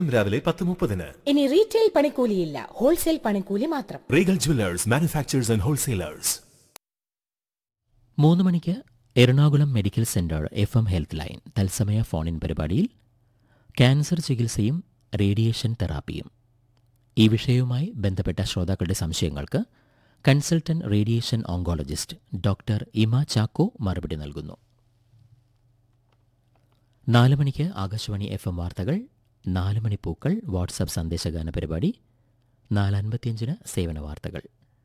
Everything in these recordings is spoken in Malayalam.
രാവിലെ പത്ത് മുപ്പതിന് ഇനി റീറ്റെയിൽ പണിക്കൂലിയില്ല ഹോൾസെയിൽ പണിക്കൂലി മാത്രം Regal jewellers manufacturers and wholesalers മൂന്ന് മണിക്ക് Ernakulam medical centre F M health line തത്സമയ ഫോണിൻ പരിപാടിയിൽ ക്യാൻസർ ചികിത്സയും റേഡിയേഷൻ തെറാപ്പിയും ഈ വിഷയവുമായി ബന്ധപ്പെട്ട ശ്രോതാക്കളുടെ സംശയങ്ങൾക്ക് consultant radiation oncologist doctor Ima Chacko മറുപടി നൽകുന്നു നാല് മണിക്ക് ആകാശവാണി എഫ് എം വാർത്തകൾ നാല് മണി പൂക്കൾ വാട്സാപ്പ് സന്ദേശഗാന പരിപാടി നാല് അൻപത്തിയഞ്ചിന് സേവന വാർത്തകൾ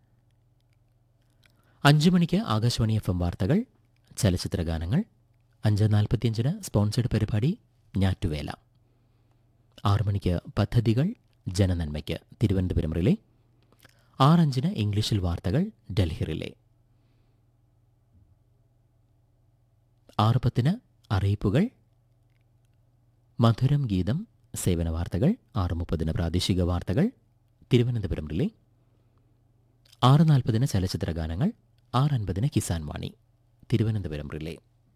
അഞ്ച് മണിക്ക് ആകാശവാണി എഫ് എം വാർത്തകൾ ചലച്ചിത്ര ഗാനങ്ങൾ അഞ്ച് നാൽപ്പത്തിയഞ്ചിന് സ്പോൺസേഡ് പരിപാടി ഞാറ്റുവേല ആറ് മണിക്ക് പദ്ധതികൾ ജനനന്മയ്ക്ക് തിരുവനന്തപുരം റിലേ ആറഞ്ചിന് ഇംഗ്ലീഷിൽ വാർത്തകൾ ഡൽഹി റിലേ ആറ് പത്തിന് അറിയിപ്പുകൾ മധുരം ഗീതം സേവന വാർത്തകൾ ആറ് മുപ്പതിന് പ്രാദേശിക വാർത്തകൾ തിരുവനന്തപുരം റിലേ ആറ് നാൽപ്പതിന് ചലച്ചിത്ര ഗാനങ്ങൾ ആറ് അൻപതിന് Kisan Vani Thiruvananthapuram relay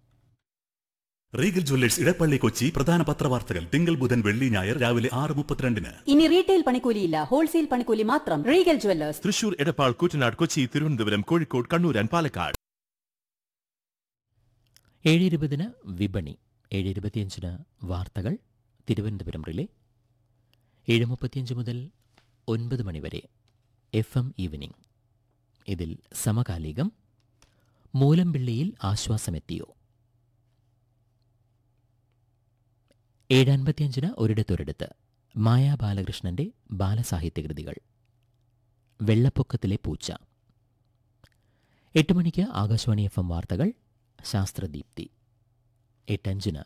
Regal jewellers Edappally Kochi പ്രധാന പത്രവാർത്തകൾ തിങ്കൾ ബുധൻ വെള്ളി ഞായർ രാവിലെ ആറ് മുപ്പത്തിരണ്ടിന് ഇനി റീറ്റെയിൽ പണിക്കൂലിയില്ല ഹോൾസെയിൽ പണിക്കൂലി മാത്രം Regal jewellers Thrissur Edappal Koottanad Kochi Thiruvananthapuram Kozhikode Kannur and Palakkad ഏഴ് ഇരുപതിന് വിപണി ഏഴ് ഇരുപത്തിയഞ്ചിന് വാർത്തകൾ തിരുവനന്തപുരം റിലേ ഏഴ് മുപ്പത്തിയഞ്ച് മുതൽ ഒൻപത് മണിവരെ എഫ് എം ഈവനിംഗ് ഇതിൽ സമകാലികം മൂലംപിള്ളിയിൽ ആശ്വാസമെത്തിയോ ഏഴ് അൻപത്തിയഞ്ചിന് ഒരിടത്തൊരിടത്ത് മായാ ബാലകൃഷ്ണന്റെ ബാലസാഹിത്യകൃതികൾ വെള്ളപ്പൊക്കത്തിലെ പൂച്ച എട്ട് മണിക്ക് ആകാശവാണി എഫ് എം വാർത്തകൾ ശാസ്ത്രദീപ്തി എട്ടഞ്ചിന്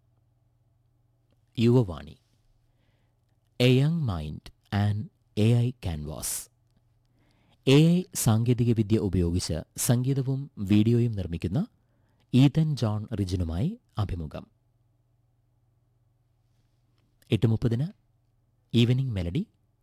Yuvavani a young mind and A I canvas A I സാങ്കേതികവിദ്യ ഉപയോഗിച്ച് സംഗീതവും വീഡിയോയും നിർമ്മിക്കുന്ന ഈതൻ ജോൺ റിജിനുമായി അഭിമുഖം എട്ട് മുപ്പതിന് ഈവനിംഗ് മെലഡി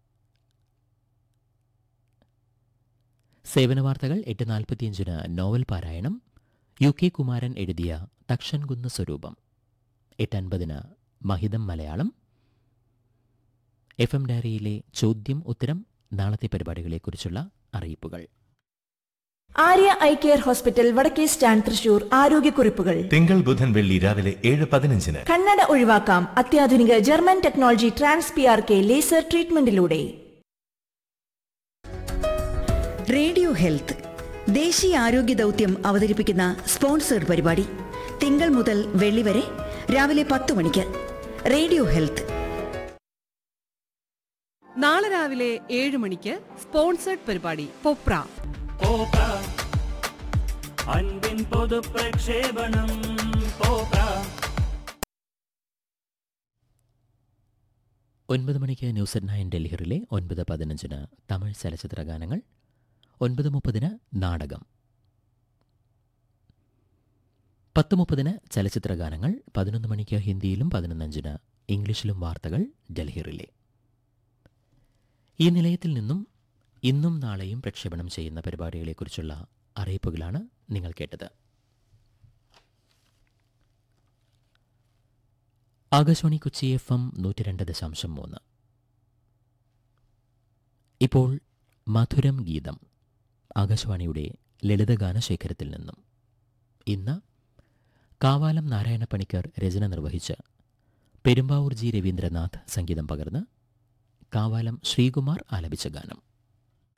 സേവന വാർത്തകൾ എട്ട് നാൽപ്പത്തിയഞ്ചിന് നോവൽ പാരായണം യു കെ കുമാരൻ എഴുതിയ തക്ഷൻകുന്ന് സ്വരൂപം എട്ട് അൻപതിന് മഹിതം മലയാളം എഫ് എം ഡയറിയിലെ ചോദ്യം ഉത്തരം നാളത്തെ പരിപാടികളെക്കുറിച്ചുള്ള അറിയിപ്പുകൾ ആര്യ ഐ കെയർ ഹോസ്പിറ്റൽ വടക്കേ സ്റ്റാൻഡ് തൃശൂർ ആരോഗ്യക്കുറിപ്പുകൾ തിങ്കൾ ബുധൻ വെള്ളി രാവിലെ ഏഴ് പതിനഞ്ചിന് കണ്ണട ഒഴിവാക്കാം അത്യാധുനിക German technology trans P R K laser ട്രീറ്റ്മെന്റിലൂടെ റേഡിയോ ഹെൽത്ത് ദേശീയ ആരോഗ്യ ദൗത്യം അവതരിപ്പിക്കുന്ന സ്പോൺസേഡ് പരിപാടി തിങ്കൾ മുതൽ വെള്ളി വരെ രാവിലെ പത്ത് മണിക്ക് റേഡിയോ ഹെൽത്ത് നാളെ രാവിലെ ഏഴ് മണിക്ക് സ്പോൺസേഡ് പരിപാടി പൊപ്ര അൻപിൻ പൊതു പ്രക്ഷേപണം പോപ്ര ഒൻപത് മണിക്ക് ന്യൂസ് അറ്റ് നയൻ ഡൽഹിറിലെ ഒൻപത് പതിനഞ്ചിന് തമിഴ് ചലച്ചിത്ര ഗാനങ്ങൾ ഒൻപത് മുപ്പതിന് നാടകം പത്ത് മുപ്പതിന് ചലച്ചിത്ര ഗാനങ്ങൾ പതിനൊന്ന് മണിക്ക് ഹിന്ദിയിലും പതിനൊന്നഞ്ചിന് ഇംഗ്ലീഷിലും വാർത്തകൾ ഡൽഹിറിലെ ഈ നിലയത്തിൽ നിന്നും ഇന്നും നാളെയും പ്രക്ഷേപണം ചെയ്യുന്ന പരിപാടികളെക്കുറിച്ചുള്ള അറിയിപ്പുകളാണ് നിങ്ങൾ കേട്ടത് ആകാശവാണി കൊച്ചി എഫ് എം നൂറ്റി രണ്ട് ദശാംശം മൂന്ന് ഇപ്പോൾ മധുരം ഗീതം ആകാശവാണിയുടെ ലളിതഗാന ശേഖരത്തിൽ നിന്നും ഇന്ന് കാവാലം നാരായണ പണിക്കർ രചന നിർവഹിച്ച് പെരുമ്പാവൂർ ജി രവീന്ദ്രനാഥ് സംഗീതം പകർന്ന് കാവാലം ശ്രീകുമാർ ആലപിച്ച ഗാനം